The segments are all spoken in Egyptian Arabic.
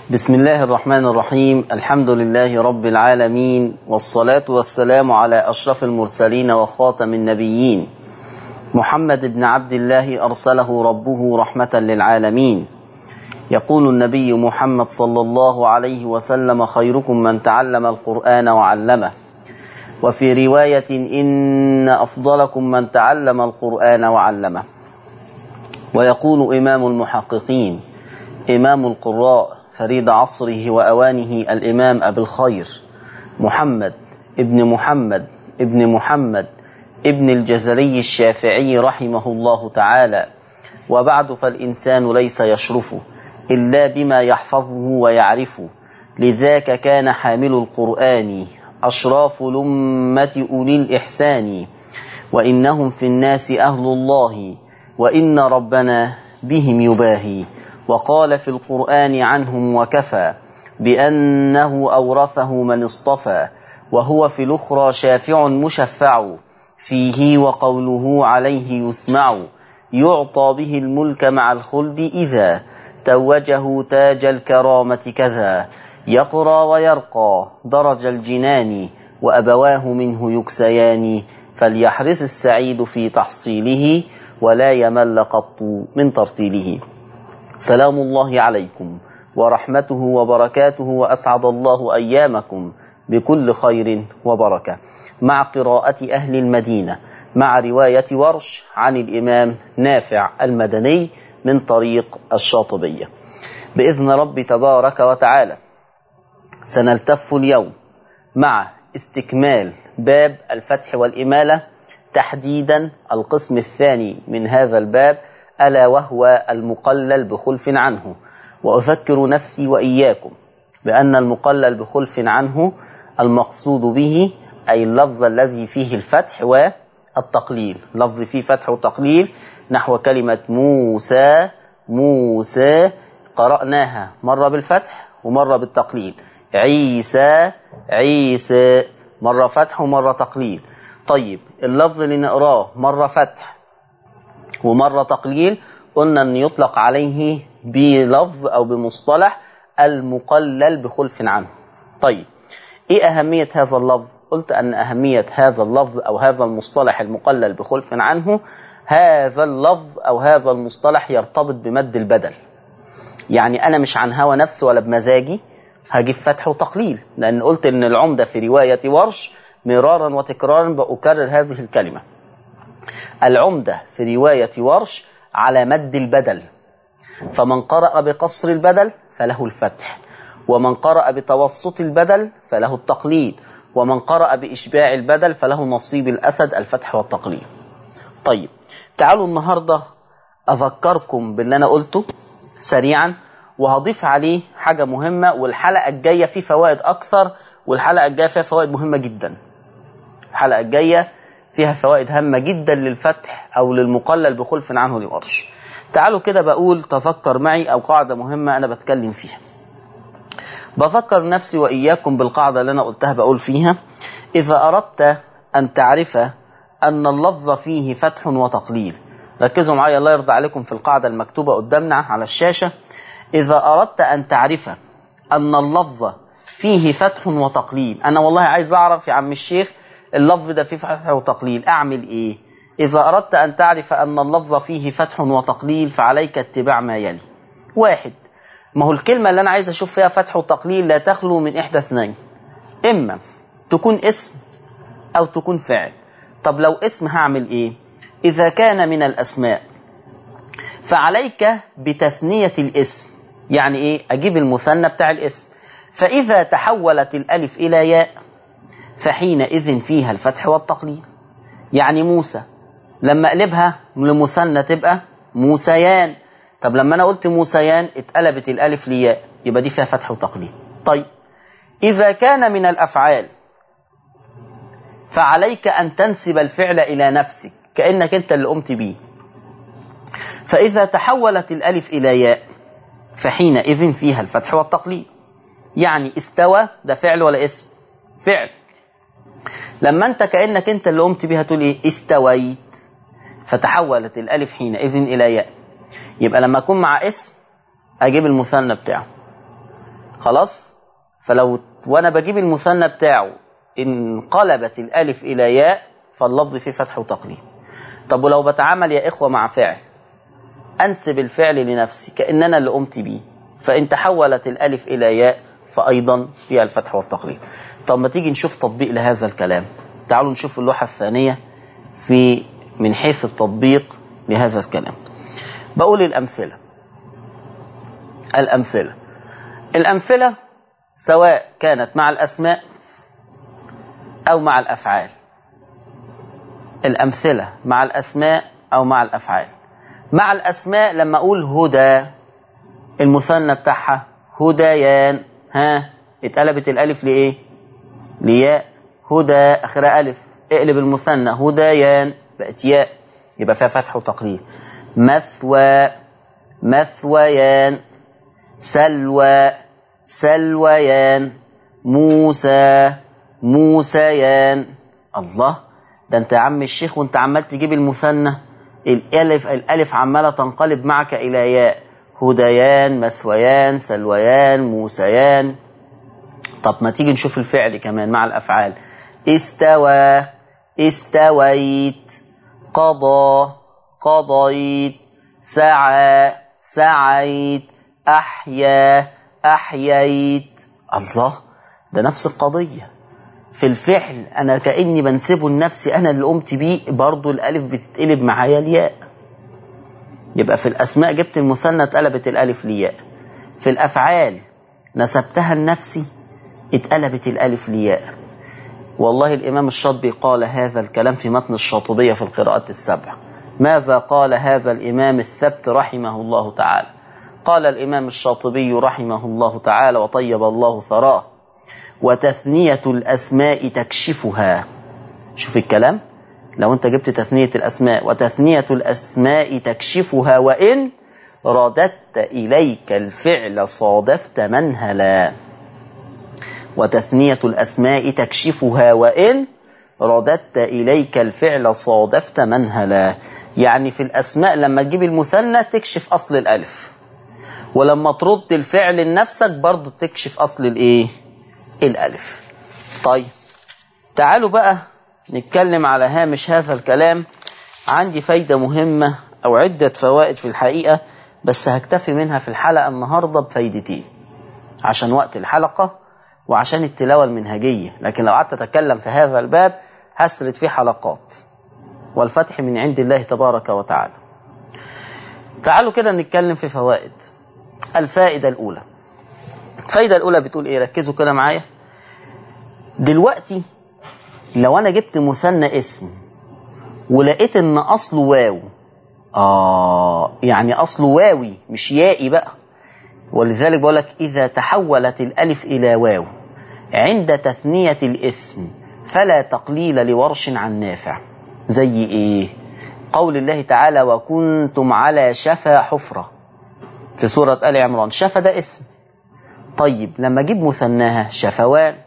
بسم الله الرحمن الرحيم الحمد لله رب العالمين والصلاة والسلام على أشرف المرسلين وخاتم النبيين محمد بن عبد الله أرسله ربه رحمة للعالمين يقول النبي محمد صلى الله عليه وسلم خيركم من تعلم القرآن وعلمه وفي رواية إن أفضلكم من تعلم القرآن وعلمه ويقول إمام المحققين إمام القراء فريد عصره وأوانه الإمام أبي الخير محمد ابن محمد ابن محمد ابن الجزري الشافعي رحمه الله تعالى وبعد فالإنسان ليس يشرف إلا بما يحفظه ويعرفه لذاك كان حامل القرآن أشراف لمة أولي الإحسان وإنهم في الناس أهل الله وإن ربنا بهم يباهي وقال في القرآن عنهم وكفى بأنه أورثه من اصطفى وهو في الأخرى شافع مشفع فيه وقوله عليه يسمع يعطى به الملك مع الخلد إذا توجه تاج الكرامة كذا يقرى ويرقى درج الجنان وأبواه منه يكسيان فليحرص السعيد في تحصيله ولا يمل قط من ترتيله سلام الله عليكم ورحمته وبركاته وأسعد الله أيامكم بكل خير وبركة مع قراءة أهل المدينة مع رواية ورش عن الإمام نافع المدني من طريق الشاطبية بإذن رب تبارك وتعالى سنلتف اليوم مع استكمال باب الفتح والإمالة تحديدا القسم الثاني من هذا الباب ألا وهو المقلل بخلف عنه وأذكر نفسي وإياكم بأن المقلل بخلف عنه المقصود به أي اللفظ الذي فيه الفتح والتقليل لفظ فيه فتح وتقليل نحو كلمة موسى موسى قرأناها مرة بالفتح ومرة بالتقليل عيسى عيسى مرة فتح ومرة تقليل طيب اللفظ اللي نقراه مرة فتح ومرة تقليل قلنا أن يطلق عليه بلفظ أو بمصطلح المقلل بخلف عنه طيب إيه أهمية هذا اللفظ قلت أن أهمية هذا اللفظ أو هذا المصطلح المقلل بخلف عنه هذا اللفظ أو هذا المصطلح يرتبط بمد البدل يعني أنا مش عن هوى نفس ولا بمزاجي هجيب فتح وتقليل لأن قلت أن العمدة في رواية ورش مرارا وتكرارا بأكرر هذه الكلمة العمدة في رواية ورش على مد البدل فمن قرأ بقصر البدل فله الفتح ومن قرأ بتوسط البدل فله التقليد ومن قرأ بإشباع البدل فله نصيب الأسد الفتح والتقليد طيب تعالوا النهاردة أذكركم باللي أنا قلته سريعا وهضيف عليه حاجة مهمة والحلقة الجاية فيه فوائد أكثر والحلقة الجاية فيها فوائد مهمة جدا الحلقة الجاية فيها فوائد هامة جدا للفتح أو للمقلل بخلف عنه لورش تعالوا كده بقول تذكر معي أو قاعدة مهمة أنا بتكلم فيها بذكر نفسي وإياكم بالقاعدة اللي أنا قلتها بقول فيها إذا أردت أن تعرف أن اللفظ فيه فتح وتقليل ركزوا معايا الله يرضى عليكم في القاعدة المكتوبة قدامنا على الشاشة إذا أردت أن تعرف أن اللفظ فيه فتح وتقليل أنا والله عايز أعرف يا عم الشيخ اللفظ ده فيه فتح وتقليل أعمل إيه إذا أردت أن تعرف أن اللفظ فيه فتح وتقليل فعليك اتباع ما يلي واحد ما هو الكلمة اللي أنا عايز أشوف فيها فتح وتقليل لا تخلو من إحدى اثنين إما تكون اسم أو تكون فعل طب لو اسم هعمل إيه إذا كان من الأسماء فعليك بتثنية الاسم يعني إيه أجيب المثنى بتاع الاسم فإذا تحولت الألف إلى ياء فحينئذ فيها الفتح والتقليل يعني موسى لما أقلبها لمثنى تبقى موسيان طب لما أنا قلت موسيان اتقلبت الألف لياء يبقى دي فيها فتح وتقليل طيب إذا كان من الأفعال فعليك أن تنسب الفعل إلى نفسك كأنك أنت اللي قمت بيه فإذا تحولت الألف إلى ياء فحينئذ فيها الفتح والتقليل يعني استوى ده فعل ولا اسم فعل لما انت كانك انت اللي قمت بيها تقول ايه استويت فتحولت الالف حينئذ الى ياء يبقى لما اكون مع اسم اجيب المثنى بتاعه خلاص فلو وانا بجيب المثنى بتاعه انقلبت الالف الى ياء فاللفظ فيه فتح وتقليل طب ولو بتعامل يا اخوه مع فعل انسب الفعل لنفسي كاننا اللي قمت بيه فان تحولت الالف الى ياء فايضا فيها الفتح والتقليل طب ما تيجي نشوف تطبيق لهذا الكلام تعالوا نشوف اللوحه الثانيه في من حيث التطبيق لهذا الكلام بقول الامثله الامثله الامثله سواء كانت مع الاسماء او مع الافعال الامثله مع الاسماء او مع الافعال مع الاسماء لما اقول هدى المثنى بتاعها هديان ها اتقلبت الالف لايه لياء هدى اخرها الف اقلب المثنى هديان بقت ياء يبقى فيها فتح وتقليل مثوى مثويان سلوى سلويان موسى موسيان الله ده انت يا عم الشيخ وانت عمال تجيب المثنى الالف الالف عماله تنقلب معك الى ياء هديان مثويان سلويان موسيان طب ما تيجي نشوف الفعل كمان مع الافعال استوى استويت قضى قضيت سعى سعيت احيا احييت الله ده نفس القضيه في الفعل انا كاني بنسبه لنفسي انا اللي قمت بيه برضه الالف بتتقلب معايا الياء يبقى في الاسماء جبت المثنى اتقلبت الالف لياء في الافعال نسبتها لنفسي اتقلبت الالف لياء والله الامام الشاطبي قال هذا الكلام في متن الشاطبيه في القراءات السبع ماذا قال هذا الامام الثبت رحمه الله تعالى قال الامام الشاطبي رحمه الله تعالى وطيب الله ثراه وتثنية الأسماء تكشفها شوف الكلام لو أنت جبت تثنية الأسماء وتثنية الأسماء تكشفها وإن رددت إليك الفعل صادفت منهلا وتثنية الأسماء تكشفها وإن رددت إليك الفعل صادفت منهلا يعني في الأسماء لما تجيب المثنى تكشف أصل الألف ولما ترد الفعل لنفسك برضه تكشف أصل الإيه الألف طيب تعالوا بقى نتكلم على هامش هذا الكلام عندي فايدة مهمة أو عدة فوائد في الحقيقة بس هكتفي منها في الحلقة النهاردة بفايدتين عشان وقت الحلقة وعشان التلاوة المنهجية لكن لو قعدت أتكلم في هذا الباب هسرد فيه حلقات والفتح من عند الله تبارك وتعالى تعالوا كده نتكلم في فوائد الفائدة الأولى الفايدة الأولى بتقول إيه ركزوا كده معايا دلوقتي لو أنا جبت مثنى اسم ولقيت إن أصله واو آه يعني أصله واوي مش يائي بقى ولذلك بقول لك إذا تحولت الألف إلى واو عند تثنية الاسم فلا تقليل لورش عن نافع زي إيه قول الله تعالى وكنتم على شفا حفرة في سورة آل عمران شفا ده اسم طيب لما اجيب مثناها شفوان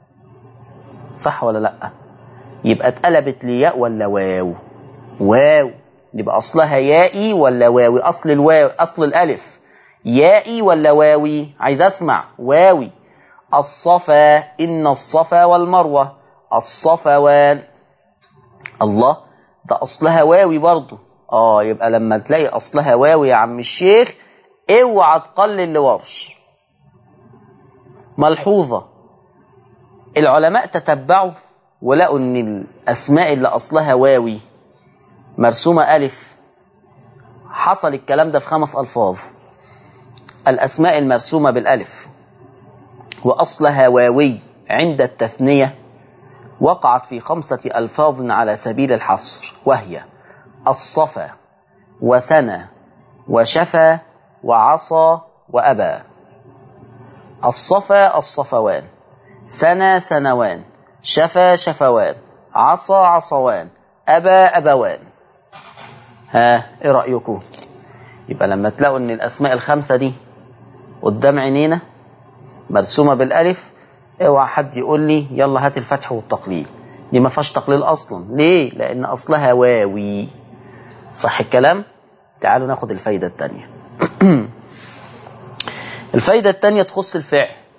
صح ولا لا يبقى اتقلبت لياء ولا واو واو يبقى اصلها يائي ولا واوي اصل الواو اصل الالف يائي ولا واوي عايز اسمع واوي الصفا ان الصفا والمروه الصفوان الله ده اصلها واوي برضه اه يبقى لما تلاقي اصلها واوي يا عم الشيخ اوعى تقلل لورش ملحوظة العلماء تتبعوا ولقوا ان الاسماء اللي اصلها واوي مرسومة الف حصل الكلام ده في خمس الفاظ الاسماء المرسومة بالالف واصلها واوي عند التثنية وقعت في خمسة الفاظ على سبيل الحصر وهي الصفا وسنى وشفا وعصى وأبى الصفا الصفوان سنى سنوان شفا شفوان عصى عصوان أبى أبوان ها ايه رأيكم يبقى لما تلاقوا ان الاسماء الخمسة دي قدام عينينا مرسومة بالالف اوعى حد يقول لي يلا هات الفتح والتقليل دي ما فيهاش تقليل اصلا ليه لان اصلها واوي صح الكلام تعالوا ناخد الفايدة التانية الفايدة التانية تخص الفعل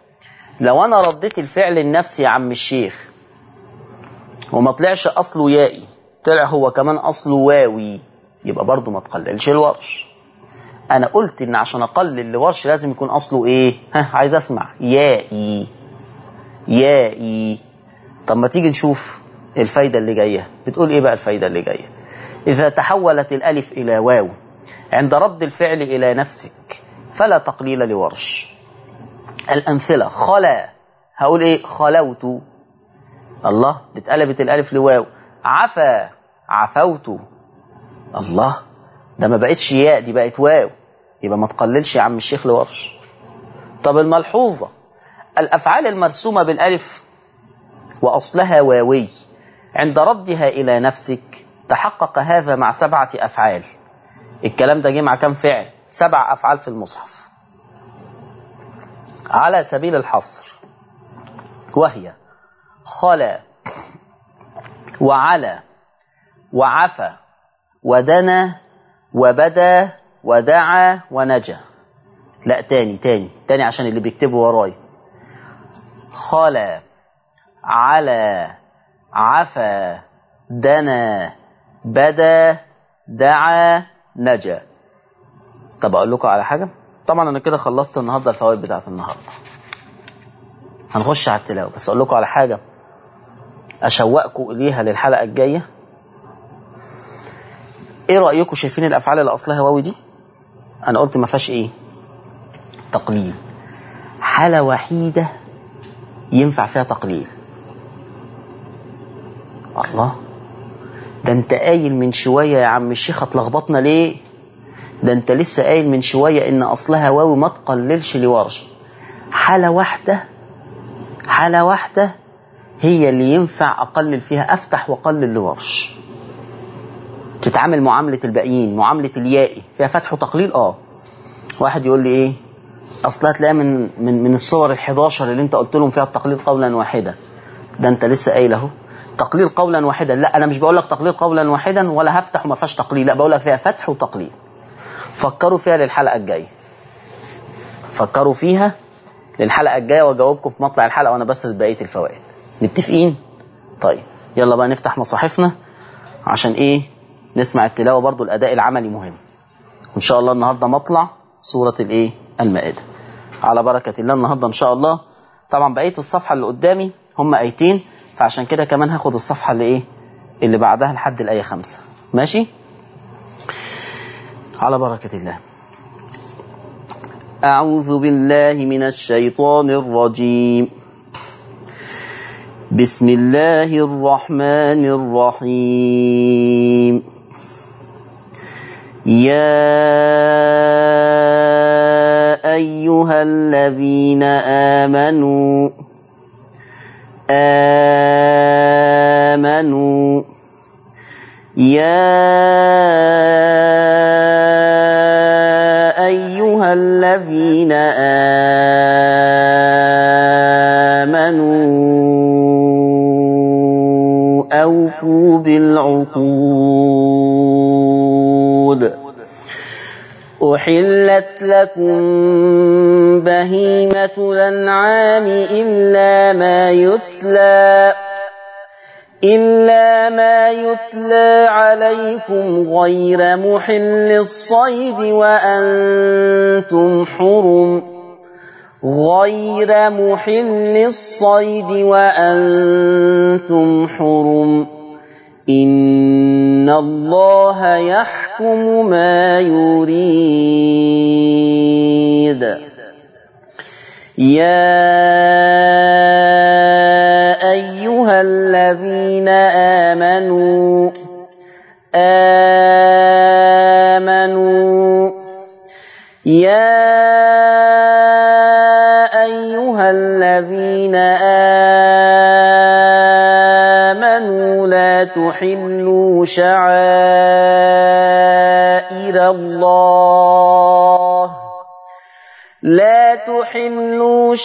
لو انا رديت الفعل النفسي يا عم الشيخ وما طلعش اصله يائي طلع هو كمان اصله واوي يبقى برضه ما تقللش الورش انا قلت ان عشان اقلل لورش لازم يكون اصله ايه ها عايز اسمع يائي يائي طب ما تيجي نشوف الفايده اللي جايه بتقول ايه بقى الفايده اللي جايه اذا تحولت الالف الى واو عند رد الفعل الى نفسك فلا تقليل لورش الامثله خلا هقول ايه خلوت الله اتقلبت الالف لواو عفا عفوت الله ده ما بقتش ياء دي بقت واو يبقى ما تقللش يا عم الشيخ لورش طب الملحوظة الأفعال المرسومة بالألف وأصلها واوي عند ردها إلى نفسك تحقق هذا مع سبعة أفعال الكلام ده جه مع كم فعل سبع أفعال في المصحف على سبيل الحصر وهي خلا وعلى وعفى ودنا وبدا ودعا ونجا لا تاني تاني تاني عشان اللي بيكتبوا وراي خلا على عفا دنا بدا دعا نجا طب اقول لكم على حاجه طبعا انا كده خلصت النهارده الفوائد بتاعت النهارده هنخش على التلاوه بس اقول لكم على حاجه اشوقكم اليها للحلقه الجايه ايه رايكم شايفين الافعال اللي اصلها واو دي انا قلت ما فيهاش ايه تقليل حاله وحيده ينفع فيها تقليل الله ده انت قايل من شويه يا عم الشيخ اتلخبطنا ليه ده انت لسه قايل من شويه ان اصلها واو ما تقللش لورش حاله واحده حاله واحده هي اللي ينفع اقلل فيها افتح واقلل لورش تتعامل معامله الباقيين معامله اليائي فيها فتح وتقليل اه واحد يقول لي ايه اصلها تلاقيها من من من الصور ال11 اللي انت قلت لهم فيها التقليل قولا واحدا ده انت لسه قايل اهو تقليل قولا واحدا لا انا مش بقول لك تقليل قولا واحدا ولا هفتح وما فيهاش تقليل لا بقول لك فيها فتح وتقليل فكروا فيها للحلقه الجايه فكروا فيها للحلقه الجايه واجاوبكم في مطلع الحلقه وانا بسرد بقيه الفوائد متفقين طيب يلا بقى نفتح مصاحفنا عشان ايه نسمع التلاوه برضو الاداء العملي مهم وان شاء الله النهارده مطلع سوره الايه المائده على بركه الله النهارده ان شاء الله طبعا بقيه الصفحه اللي قدامي هم ايتين فعشان كده كمان هاخد الصفحه اللي ايه اللي بعدها لحد الايه خمسة ماشي على بركه الله اعوذ بالله من الشيطان الرجيم بسم الله الرحمن الرحيم يا ايها الذين امنوا امنوا يا ايها الذين امنوا اوفوا بالعقود أحلت لكم بهيمة الأنعام إلا ما يتلى إلا ما يتلى عليكم غير محل الصيد وأنتم حرم غير محل الصيد وأنتم حرم إن الله يحكم ما يريد يا أيها الذين آمنوا آمنوا يا أيها الذين آمنوا لا تحلوا شعائر الله لا تحلوا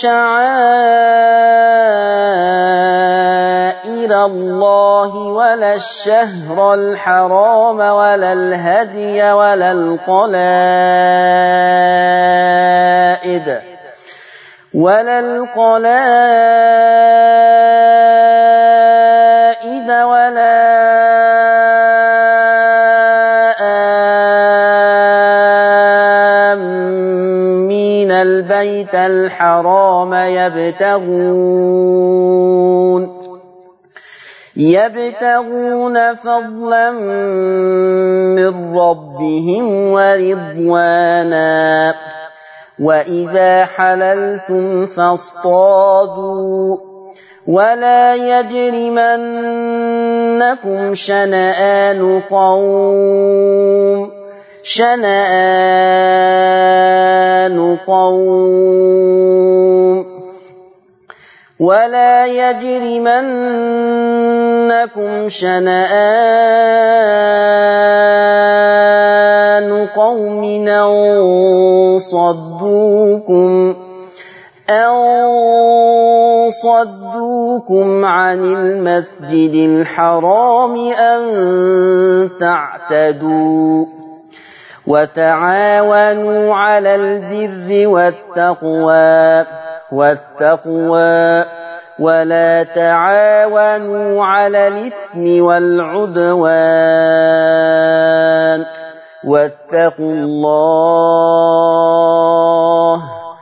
شعائر الله ولا الشهر الحرام ولا الهدي ولا القلائد ولا القلائد ولا آمين البيت الحرام يبتغون يبتغون فضلا من ربهم ورضوانا وإذا حللتم فاصطادوا ولا يجرمنكم شنآن قوم شنآن قوم ولا يجرمنكم شنآن قوم أن صدوكم أن صدوكم عن المسجد الحرام أن تعتدوا وتعاونوا على البر والتقوى والتقوى ولا تعاونوا على الإثم والعدوان واتقوا الله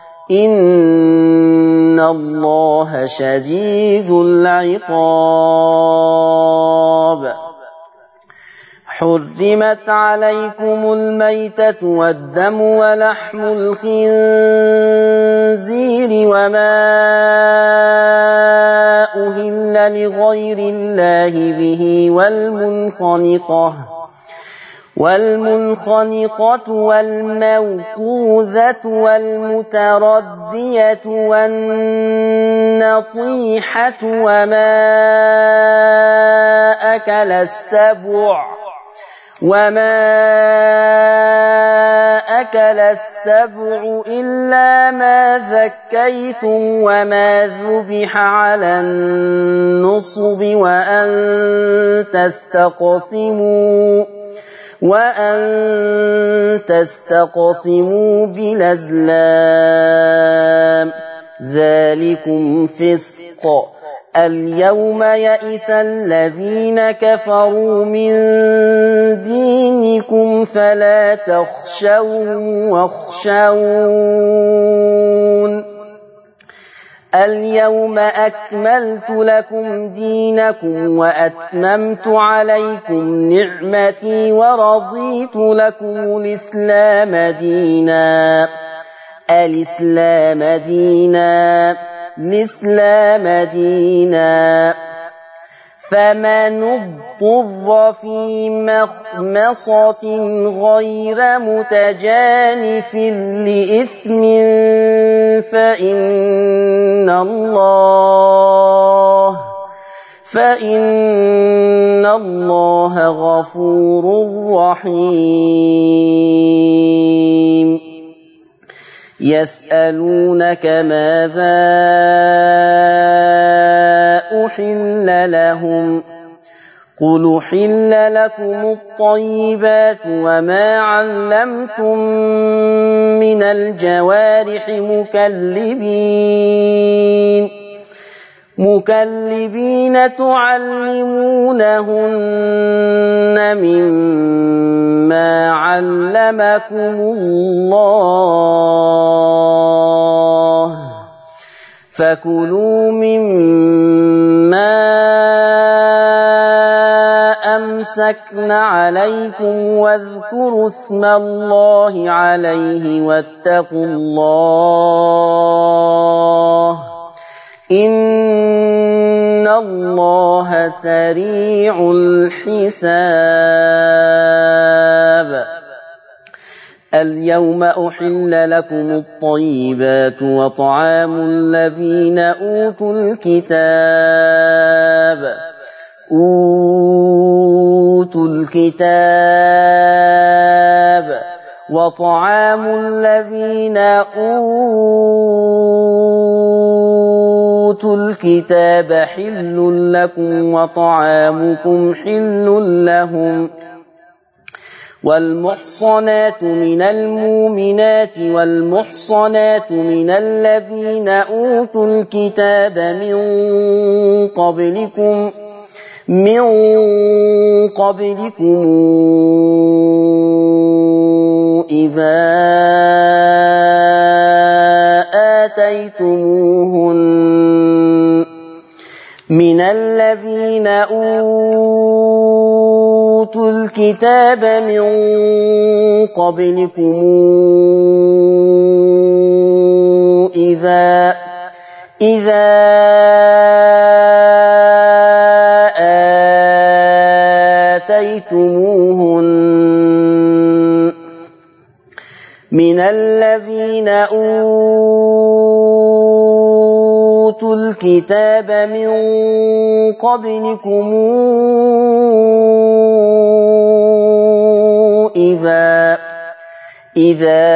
إن الله شديد العقاب حرمت عليكم الميتة والدم ولحم الخنزير وما أهل لغير الله به والمنخنقة والمنخنقة والموقوذة والمتردية والنطيحة وما أكل السبع وما أكل السبع إلا ما ذكيتم وما ذبح على النصب وأن تستقسموا وأن تستقسموا بالأزلام ذلكم فسق اليوم يئس الذين كفروا من دينكم فلا تخشوا واخشون اليوم أكملت لكم دينكم وأتممت عليكم نعمتي ورضيت لكم الإسلام دينا الإسلام دينا الإسلام دينا فمن اضطر في مخمصة غير متجانف لإثم فإن الله فإن الله غفور رحيم يسألونك ماذا أحل لهم قل حل لكم الطيبات وما علمتم من الجوارح مكلبين مكلبين تعلمونهن مما علمكم الله فكلوا مما أمسكن عليكم واذكروا اسم الله عليه واتقوا الله إن الله سريع الحساب اليوم أحل لكم الطيبات وطعام الذين أوتوا الكتاب أوتوا الكتاب وطعام الذين أوتوا الكتاب حل لكم وطعامكم حل لهم والمحصنات من المؤمنات والمحصنات من الذين أوتوا الكتاب من قبلكم من قبلكم إذا آتيتموهن من الذين أوتوا الكتاب من قبلكم إذا إذا آتيتموهن من الذين أوتوا الكتاب من قبلكم إذا إذا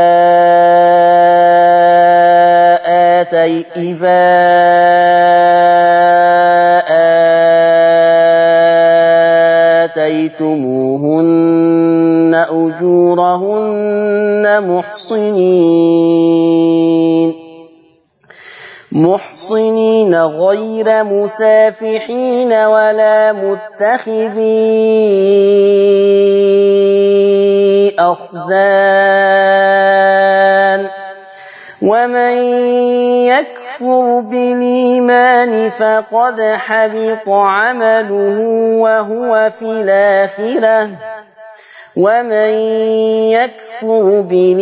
آتي إذا آتيتموهن أجورهن محصنين محصنين غير مسافحين ولا متخذي أخذان ومن يكفر بالإيمان فقد حبط عمله وهو في الآخرة ومن يكفر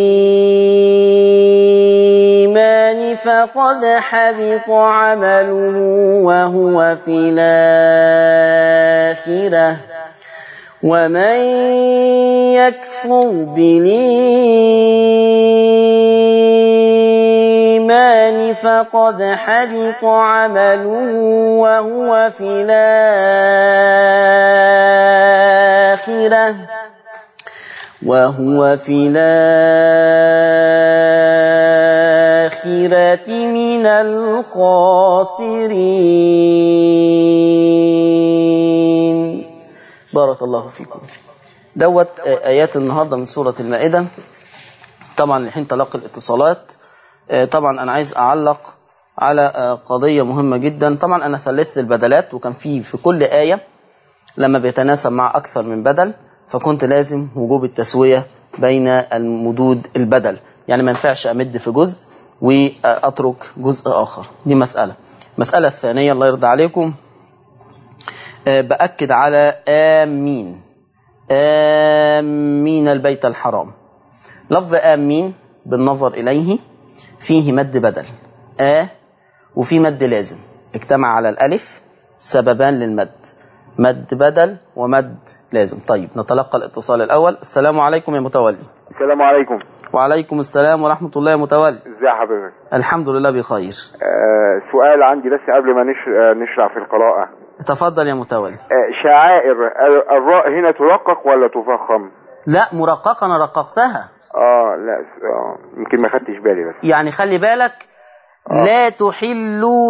بالإيمان فقد حبط عمله وهو في الآخرة ومن يكفر بالإيمان فقد حبط عمله وهو في الآخرة وهو في الآخرة من الخاسرين بارك الله فيكم دوت آيات النهاردة من سورة المائدة طبعا لحين تلقي الاتصالات طبعا أنا عايز أعلق على قضية مهمة جدا طبعا أنا ثلثت البدلات وكان في في كل آية لما بيتناسب مع أكثر من بدل فكنت لازم وجوب التسوية بين المدود البدل يعني ما ينفعش أمد في جزء وأترك جزء آخر دي مسألة المسألة الثانية الله يرضى عليكم بأكد على آمين آمين البيت الحرام لفظ آمين بالنظر إليه فيه مد بدل آ وفي مد لازم اجتمع على الألف سببان للمد مد بدل ومد لازم طيب نتلقى الاتصال الأول السلام عليكم يا متولي السلام عليكم وعليكم السلام ورحمة الله يا متولي ازي حضرتك الحمد لله بخير آه سؤال عندي بس قبل ما نش... آه نشرع في القراءة تفضل يا متولي آه شعائر ال- الراء هنا ترقق ولا تفخم لا مرققة أنا رققتها اه لا آه يمكن ما خدتش بالي بس يعني خلي بالك لا تحلوا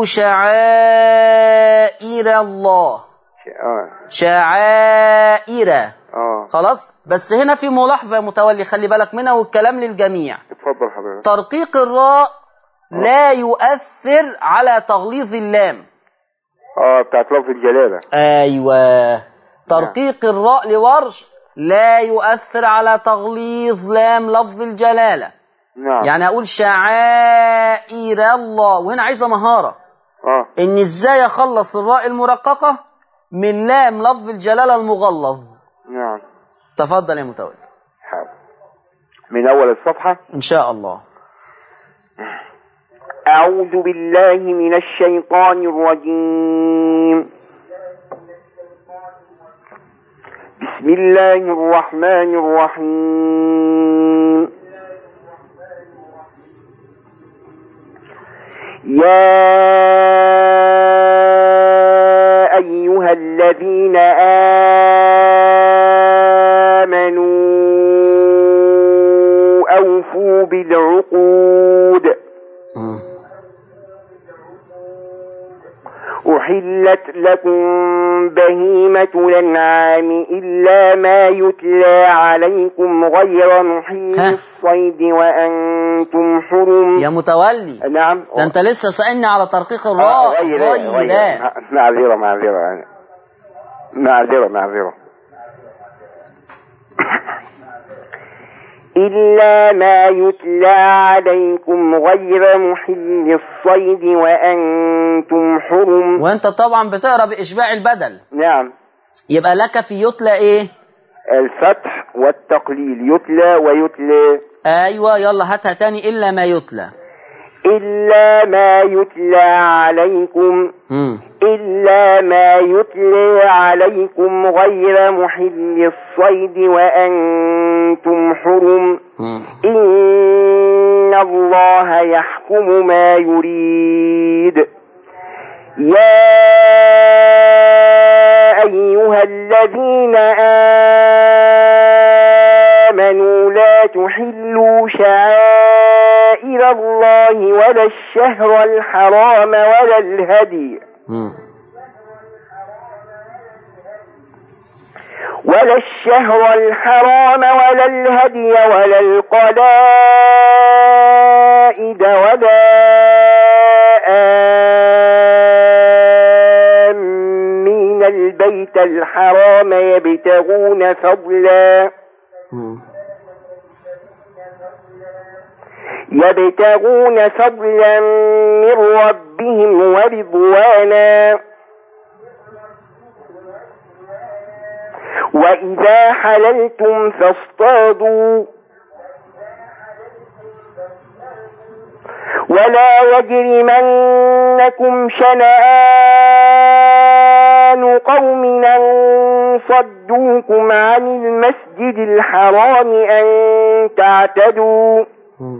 شعائر الله ش- اه شعائر اه خلاص بس هنا في ملاحظة يا متولي خلي بالك منها والكلام للجميع اتفضل حضرتك ترقيق الراء لا يؤثر على تغليظ اللام اه بتاعت لفظ الجلالة ايوه ترقيق الراء لورش لا يؤثر على تغليظ لام لفظ الجلاله نعم يعني اقول شعائر الله وهنا عايزه مهاره اه ان ازاي اخلص الراء المرققه من لام لفظ الجلاله المغلظ نعم تفضل يا متولي حاضر من اول الصفحة ان شاء الله أعوذ بالله من الشيطان الرجيم بسم الله الرحمن الرحيم يا أيها الذين آمنوا أوفوا بالعقود مم. أحلت لكم بهيمة الأنعام إلا ما يتلى عليكم غير محيط ها؟ الصيد وأنتم حرم يا متولي نعم ده انت لسه سألني على ترقيق آه، الراء غير غير غير مع- معذرة معذرة معذرة معذرة إلا ما يتلى عليكم غير محل الصيد وأنتم حرم وانت طبعا بتقرا باشباع البدل نعم يبقى لك في يتلى ايه الفتح والتقليل يتلى ويتلى ايوه يلا هاتها تاني الا ما يتلى إلا ما يتلى عليكم مم. إلا ما يتلى عليكم غير محل الصيد وأنتم حرم مم. إن الله يحكم ما يريد يا أيها الذين آمنوا لا تحلوا شعائر الله ولا الشهر الحرام ولا الهدي مم. ولا الشهر الحرام ولا الهدي ولا القلائد ولا آمين البيت الحرام يبتغون فضلا مم. يبتغون فضلا من ربهم ورضوانا وإذا حللتم فاصطادوا ولا يجرمنكم شنآن قوم أن صدوكم عن المسجد الحرام أن تعتدوا مم.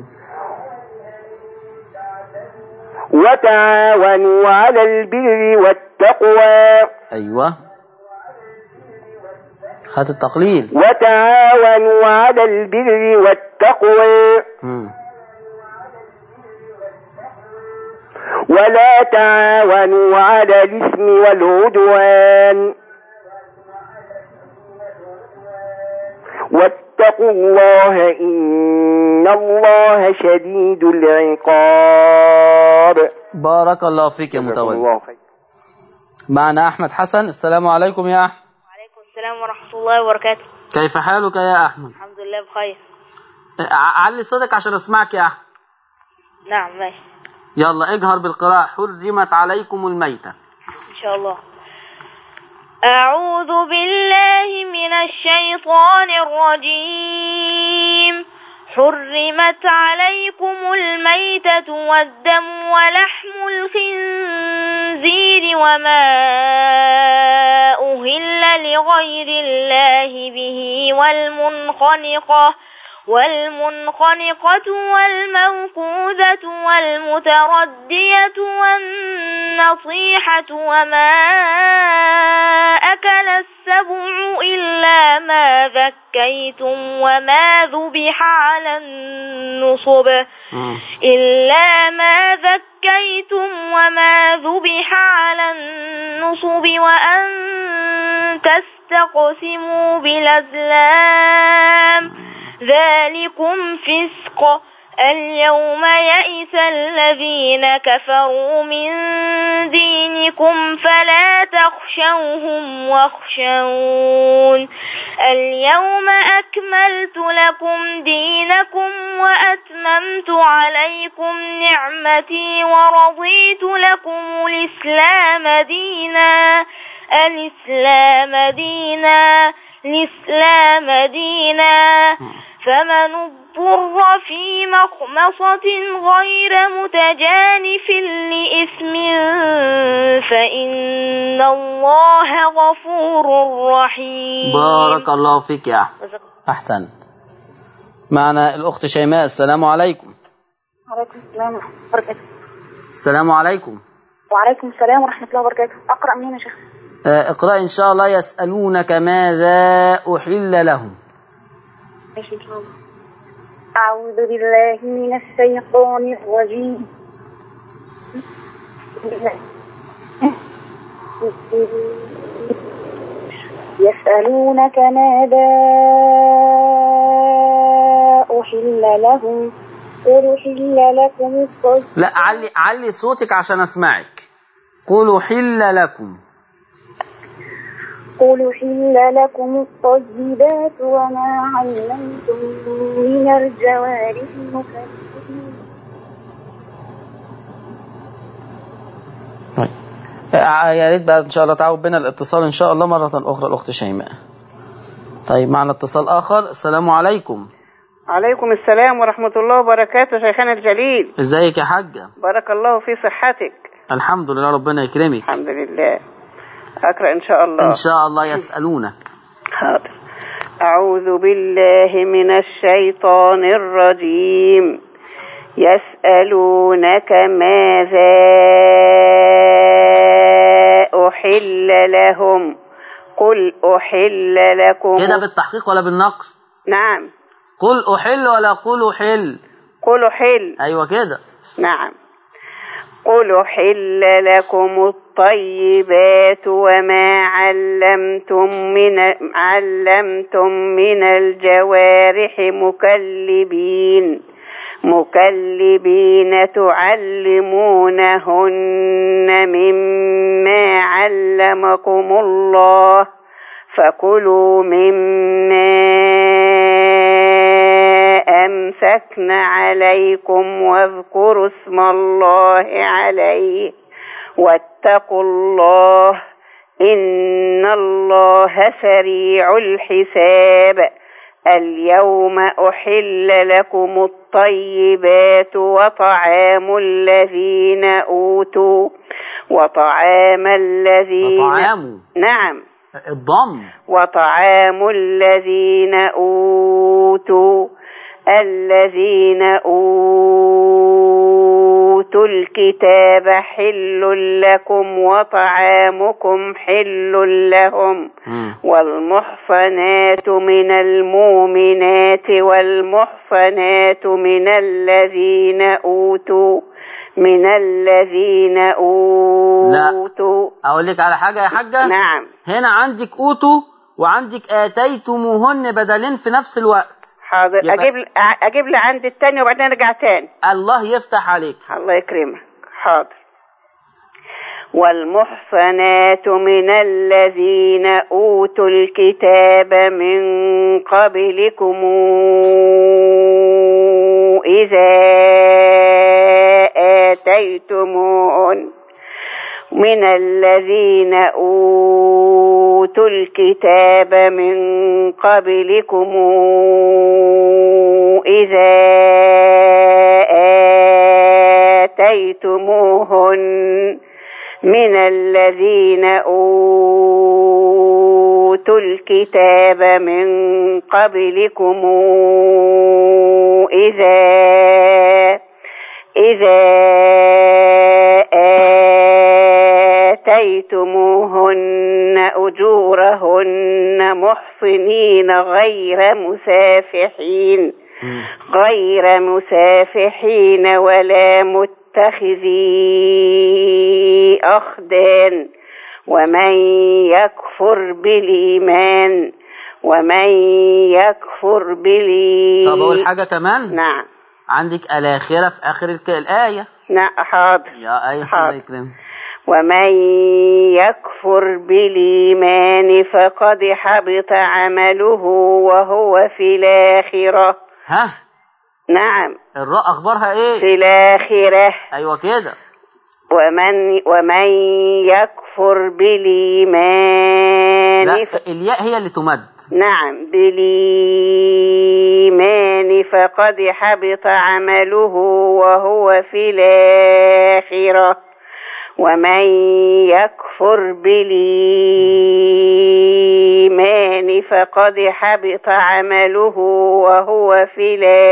وتعاونوا على البر والتقوى ايوه هات التقليل وتعاونوا على البر والتقوى مم. ولا تعاونوا على الإثم والعدوان واتقوا الله إن الله شديد العقاب بارك الله فيك يا جزاكم متولي الله خير معنا احمد حسن السلام عليكم يا احمد وعليكم السلام ورحمة الله وبركاته كيف حالك يا احمد الحمد لله بخير ع- علي صوتك عشان اسمعك يا احمد نعم ماشي يلا اجهر بالقراءة حرمت عليكم الميتة إن شاء الله أعوذ بالله من الشيطان الرجيم حرمت عليكم الميتة والدم ولحم الخنزير وما أهل لغير الله به والمنخنقة والمنخنقة والموقوذة والمتردية والنصيحة وما أكل السبع إلا ما ذكيتم وما ذبح على النصب مم. إلا ما ذكيتم وما ذبح على النصب وأن تستقسموا بالأزلام ذلكم فسق اليوم يئس الذين كفروا من دينكم فلا تخشوهم واخشون اليوم أكملت لكم دينكم وأتممت عليكم نعمتي ورضيت لكم الإسلام دينا الإسلام دينا الإسلام دينا فمن اضطر في مخمصة غير متجانف لإثم فإن الله غفور رحيم بارك الله فيك يا احمد احسنت معنا الاخت شيماء السلام عليكم وعليكم السلام ورحمة الله وبركاته السلام عليكم وعليكم السلام ورحمة الله وبركاته أقرأ منين يا شيخ آه، اقرأ إن شاء الله يسألونك ماذا أحل لهم ماشي إن شاء الله أعوذ بالله من الشيطان الرجيم يسألونك ماذا أحل لهم قل أحل لكم الطيب لا علي علي صوتك عشان اسمعك قولوا حل لكم قل أحل لكم الطيبات وما علمتم من الجوارح مكذبين طيب آه، يا ريت بقى ان شاء الله تعود بنا الاتصال ان شاء الله مره اخرى الاخت شيماء طيب معنا اتصال اخر السلام عليكم عليكم السلام ورحمة الله وبركاته شيخنا الجليل ازيك يا حاجه بارك الله في صحتك الحمد لله ربنا يكرمك الحمد لله أقرأ إن شاء الله ان شاء الله يسالونك حاضر أعوذ بالله من الشيطان الرجيم يسألونك ماذا أحل لهم قل أحل لكم كده بالتحقيق ولا بالنقل نعم قل احل ولا قل احل قل أحل ايوه كده نعم قل حل لكم الطيبات وما علمتم من علمتم من الجوارح مكلبين مكلبين تعلمونهن مما علمكم الله فكلوا مما أمسكن عليكم واذكروا اسم الله عليه واتقوا الله إن الله سريع الحساب اليوم أحل لكم الطيبات وطعام الذين أوتوا وطعام الذين وطعام نعم الضم وطعام الذين أوتوا الذين أوتوا الكتاب حل لكم وطعامكم حل لهم مم. والمحصنات من المؤمنات والمحصنات من الذين أوتوا من الذين أوتوا اقول لك على حاجه يا حاجه نعم هنا عندك اوتوا وعندك اتيتموهن بدلين في نفس الوقت حاضر يبقى- اجيب اجيب لي عند التاني وبعدين ارجع تاني الله يفتح عليك الله يكرمك حاضر والمحصنات من الذين أوتوا الكتاب من قبلكم إذا آتيتموهن من الذين أوتوا الكتاب من قبلكم إذا آتيتموهن من الذين أوتوا الكتاب من قبلكم إذا إذا آتيتموهن أجورهن محصنين غير مسافحين غير مسافحين ولا متخذي أخدان ومن يكفر بالإيمان ومن يكفر طب اقول بالإيمان حاجه كمان نعم عندك الاخره في اخر الك- الايه نعم حاضر يا ايه حاضر. الله يكرمك ومن يكفر بالإيمان فقد حبط عمله وهو في الآخرة ها نعم الراء اخبارها ايه في الآخرة ايوه كده ومن ومن يكفر بالإيمان لا ف... الياء هي اللي تمد نعم بالإيمان فقد حبط عمله وهو في الآخرة ومن يكفر بالإيمان فقد حبط عمله وهو في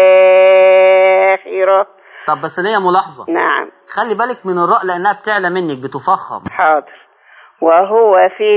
الآخرة طب بس ليا ملاحظه نعم خلي بالك من الراء لانها بتعلى منك بتفخم حاضر وهو في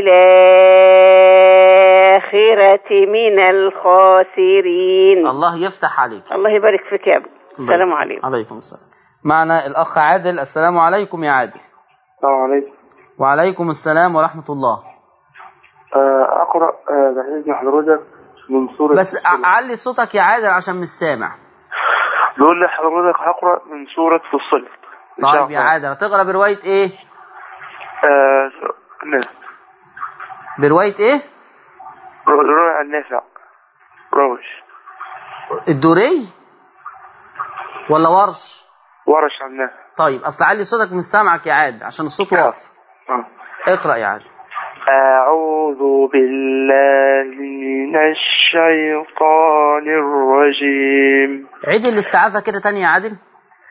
الآخرة من الخاسرين الله يفتح عليك الله يبارك فيك يا ابني السلام عليكم عليكم السلام معنا الاخ عادل السلام عليكم يا عادل السلام عليكم وعليكم السلام ورحمة الله آه، أقرأ آه، بعد إذن حضرتك من سورة بس ع- علي صوتك يا عادل عشان مش سامع بيقول لي حضرتك هقرأ من سورة فصلت إن شاء طيب يا الله. عادل هتقرا برواية ايه آه، الناس برواية ايه روي النافع روش الدوري ولا ورش ورش عن النافع طيب اصل علي صوتك مش سامعك يا عادل عشان الصوت واطي آه. اقرا يا عادل أعوذ بالله من الشيطان الرجيم عيد الاستعاذة كده تاني يا عادل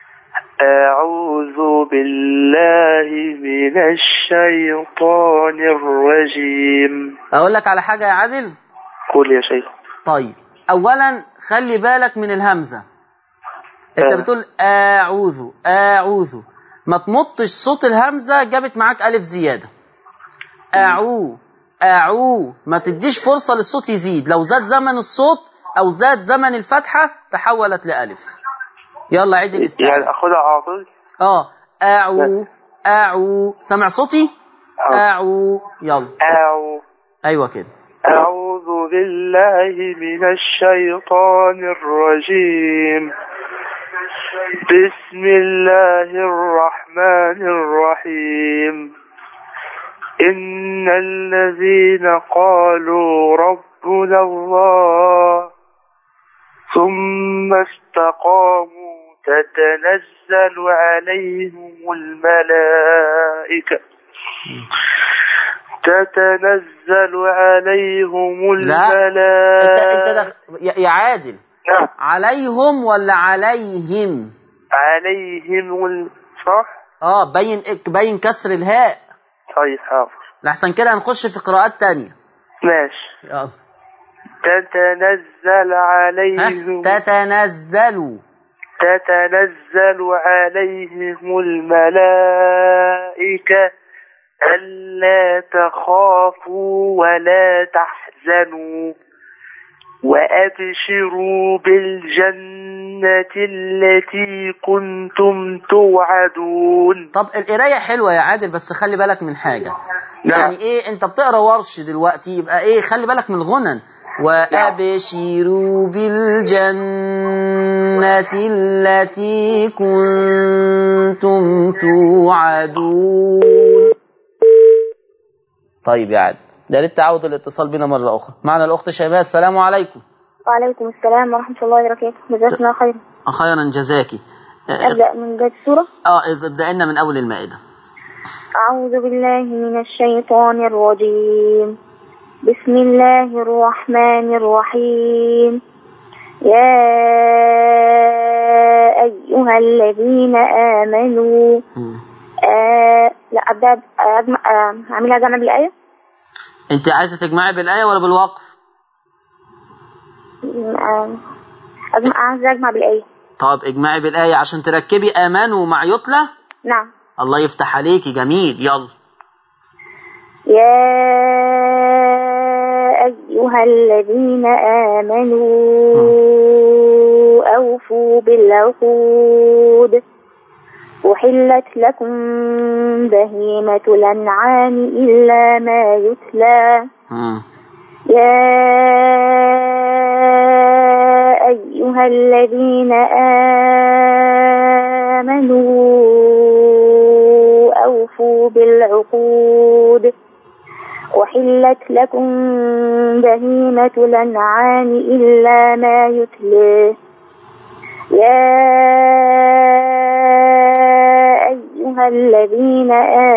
أعوذ بالله من الشيطان الرجيم اقول لك على حاجة يا عادل قول يا شيخ طيب اولا خلي بالك من الهمزة انت آه. بتقول اعوذ اعوذ ما تمطش صوت الهمزة جابت معاك الف زيادة اعو اعو ما تديش فرصة للصوت يزيد لو زاد زمن الصوت او زاد زمن الفتحة تحولت لألف يلا عيد يعني الاستعاذة أخدها على طول اه اعو اعو سمع صوتي آه. اعو يلا أعوذ ايوه كده أعوذ بالله من الشيطان الرجيم بسم الله الرحمن الرحيم إن الذين قالوا ربنا الله ثم استقاموا تتنزل عليهم الملائكة تتنزل عليهم لا انت انت الملائكة دخ... يا يا عادل نعم. عليهم ولا عليهم عليهم ال... صح؟ اه بين بين كسر الهاء طيب حاضر لحسن كده هنخش في قراءات تانية ماشي يلا تتنزل ها عليهم تتنزل تتنزل عليهم الملائكة ألا تخافوا ولا تحزنوا وأبشروا بالجنة التي كنتم توعدون طب القراية حلوة يا عادل بس خلي بالك من حاجة نعم. يعني ايه انت بتقرا ورش دلوقتي يبقى ايه خلي بالك من الغنن وأبشروا بالجنة التي كنتم توعدون طيب يا عادل ده للتعود الاتصال بنا مرة أخرى معنا الأخت شيماء السلام عليكم وعليكم السلام ورحمة الله وبركاته جزاكم الله خيرا خيرا جزاكي اه أبدأ من بداية السورة آه، ابدأ لنا من أول المائدة أعوذ بالله من الشيطان الرجيم بسم الله الرحمن الرحيم يا أيها الذين آمنوا مم. آه لا أبدأ أجمع آه، أعملها جمع بالآية انت عايزة تجمعي بالآية ولا بالوقف آه، أجمع عايزة أجمع بالآية طب اجمعي بالآية عشان تركبي آمنوا مع يتلى نعم الله يفتح عليكي جميل يلا يا أيها الذين آمنوا أوفوا بالعقود أحلت لكم بهيمة الأنعام إلا ما يتلى مم. يا أيها الذين آمنوا أوفوا بالعقود أحلت لكم بهيمة الأنعام إلا ما يتلى يا أيها الذين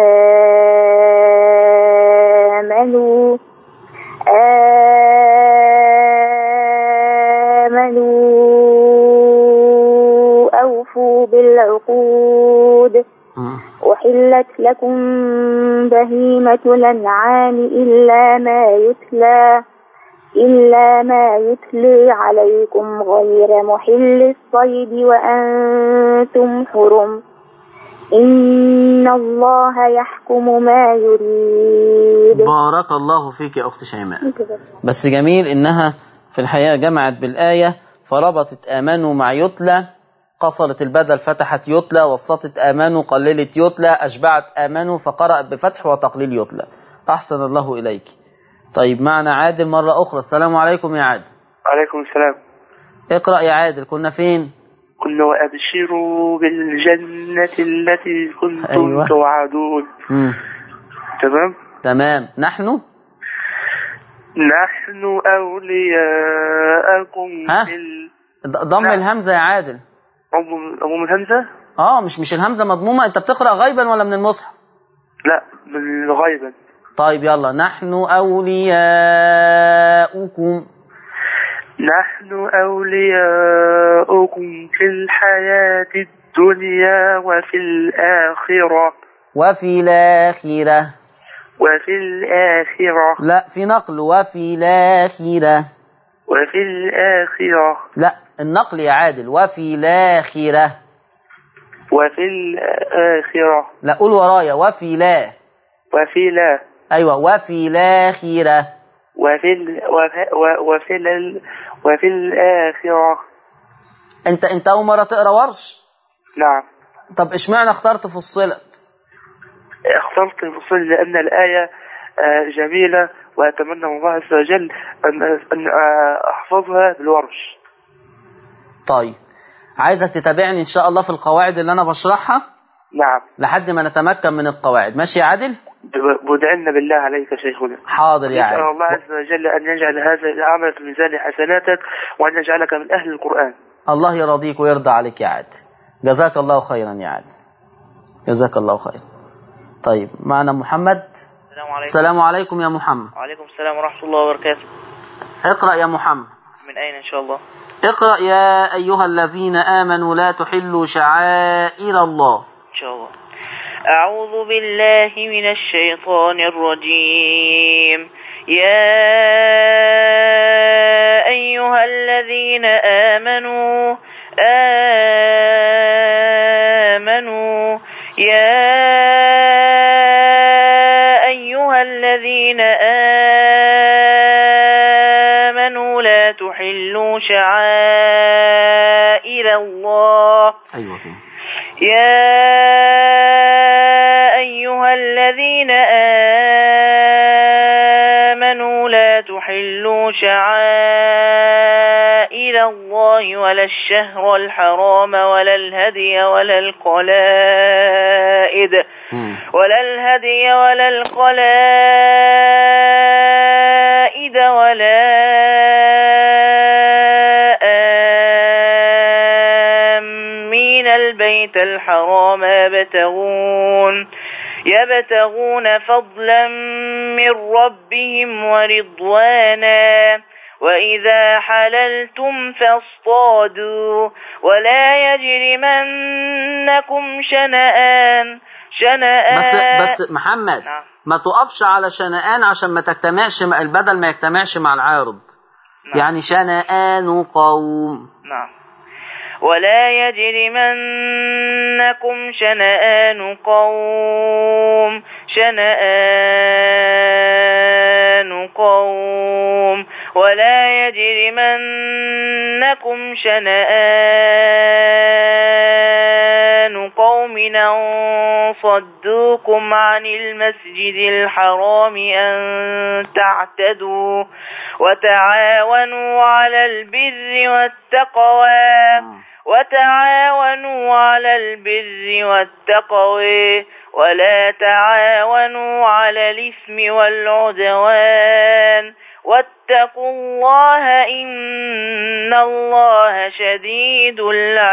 آمنوا آمنوا أوفوا بالعقود مم. أحلت لكم بهيمة الأنعام إلا ما يتلى إلا ما يتلي عليكم غير محل الصيد وأنتم حرم إن الله يحكم ما يريد بارك الله فيك يا أخت شيماء بس جميل إنها في الحقيقة جمعت بالآية فربطت آمنوا مع يتلى قصرت البدل فتحت يتلى وسطت آمنوا قللت يتلى أشبعت آمنوا فقرأ بفتح وتقليل يتلى أحسن الله إليك طيب معنا عادل مرة أخرى السلام عليكم يا عادل عليكم السلام اقرأ يا عادل كنا فين قل وأبشروا بالجنة التي كنتم أيوة. توعدون مم. تمام تمام نحن نحن أولياءكم ها؟ في ال- ض- ضم نعم. الهمزة يا عادل أم أم الهمزة اه مش مش الهمزة مضمومة انت بتقرأ غيبا ولا من المصحف لا من غيبا طيب يلا نحن أولياؤكم نحن أولياؤكم في الحياة الدنيا وفي الآخرة وفي الآخرة وفي الآخرة لا في نقل وفي الآخرة وفي الآخرة لا النقل يا عادل وفي الآخرة وفي الآخرة لا قول ورايا وفي لا وفي لا أيوة وفي الآخرة وفي ال وفي, وفي, ال وفي الآخرة أنت أنت أول مرة تقرأ ورش نعم طب إشمعنى اخترت فصلت اخترت الفصل لأن الآية آه، جميلة وأتمنى من الله عز وجل أن أن آه، أحفظها بالورش طيب عايزك تتابعني إن شاء الله في القواعد اللي أنا بشرحها نعم لحد ما نتمكن من القواعد ماشي يا عادل بدعنا بالله عليك شيخنا حاضر يا نسأل عادل الله عز وجل أن يجعل هذا العمل في ميزان حسناتك وأن يجعلك من أهل القرآن الله يرضيك ويرضى عليك يا عادل جزاك الله خيرا يا عادل جزاك الله خيرا طيب معنا محمد السلام عليكم السلام عليكم يا محمد وعليكم السلام ورحمة الله وبركاته اقرأ يا محمد من أين إن شاء الله اقرأ يا أيها الذين آمنوا لا تحلوا شعائر الله إن شاء الله أعوذ بالله من الشيطان الرجيم يا أيها الذين آمنوا آمنوا يا أيها الذين آمنوا لا تحلوا شعائر الله أيوة كده. يا أيها الذين آمنوا لا تحلوا شعائر الله ولا الشهر الحرام ولا الهدي ولا القلائد مم. ولا الهدي ولا القلائد ولا آمين البيت الحرام يبتغون يبتغون فضلا من ربهم ورضوانا وإذا حللتم فاصطادوا ولا يجرمنكم شنآن شنآن بس بس محمد نعم. ما تقفش على شنآن عشان ما تجتمعش مع البدل ما يجتمعش مع العارض نعم. يعني شنآن قوم نعم ولا يجرمنكم شنآن قوم شنآن قوم ولا يجرمنكم شنآن قوم أن صدوكم عن المسجد الحرام أن تعتدوا وتعاونوا على البر والتقوى وتعاونوا على البر والتقوى ولا تعاونوا على الإثم والعدوان واتقوا الله إن الله شديد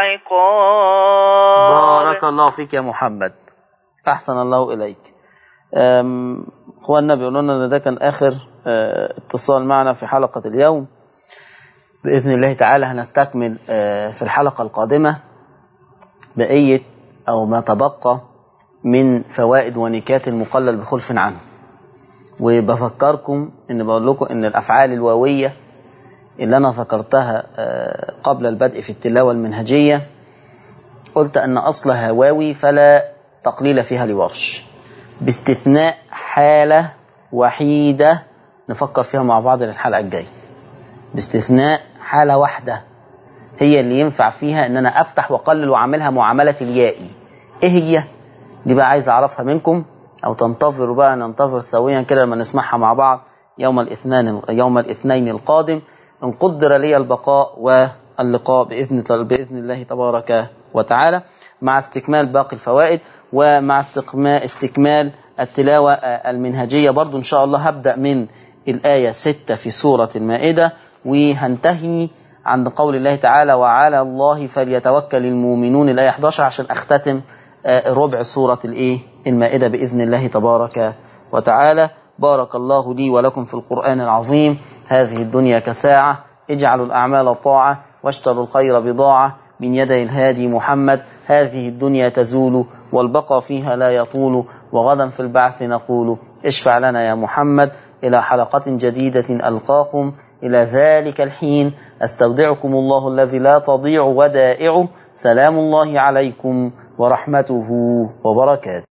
العقاب بارك الله فيك يا محمد أحسن الله إليك أم، إخواننا بيقولوا لنا إن ده كان آخر آه، اتصال معنا في حلقة اليوم بإذن الله تعالى هنستكمل آه، في الحلقة القادمة بقية أو ما تبقى من فوائد ونكات المقلل بخلف عنه وبفكركم إن بقول لكم إن الأفعال الواوية اللي أنا ذكرتها آه، قبل البدء في التلاوة المنهجية قلت أن أصلها واوي فلا تقليل فيها لورش باستثناء حالة وحيدة نفكر فيها مع بعض للحلقة الجاية باستثناء حالة واحدة هي اللي ينفع فيها ان انا افتح واقلل واعملها معامله اليائي ايه هي دي بقى عايز اعرفها منكم او تنتظروا بقى ننتظر سويا كده لما نسمعها مع بعض يوم الاثنين يوم الاثنين القادم ان قدر لي البقاء واللقاء باذن باذن الله تبارك وتعالى مع استكمال باقي الفوائد ومع استكمال استكمال التلاوه المنهجيه برضو ان شاء الله هبدا من الايه 6 في سوره المائده وهنتهي عند قول الله تعالى وعلى الله فليتوكل المؤمنون الايه 11 عشان اختتم ربع سورة الإيه المائدة بإذن الله تبارك وتعالى بارك الله لي ولكم في القرآن العظيم هذه الدنيا كساعة اجعلوا الأعمال طاعة واشتروا الخير بضاعة من يدي الهادي محمد هذه الدنيا تزول والبقى فيها لا يطول وغدا في البعث نقول اشفع لنا يا محمد إلى حلقة جديدة ألقاكم إلى ذلك الحين أستودعكم الله الذي لا تضيع ودائعه سلام الله عليكم ورحمته وبركاته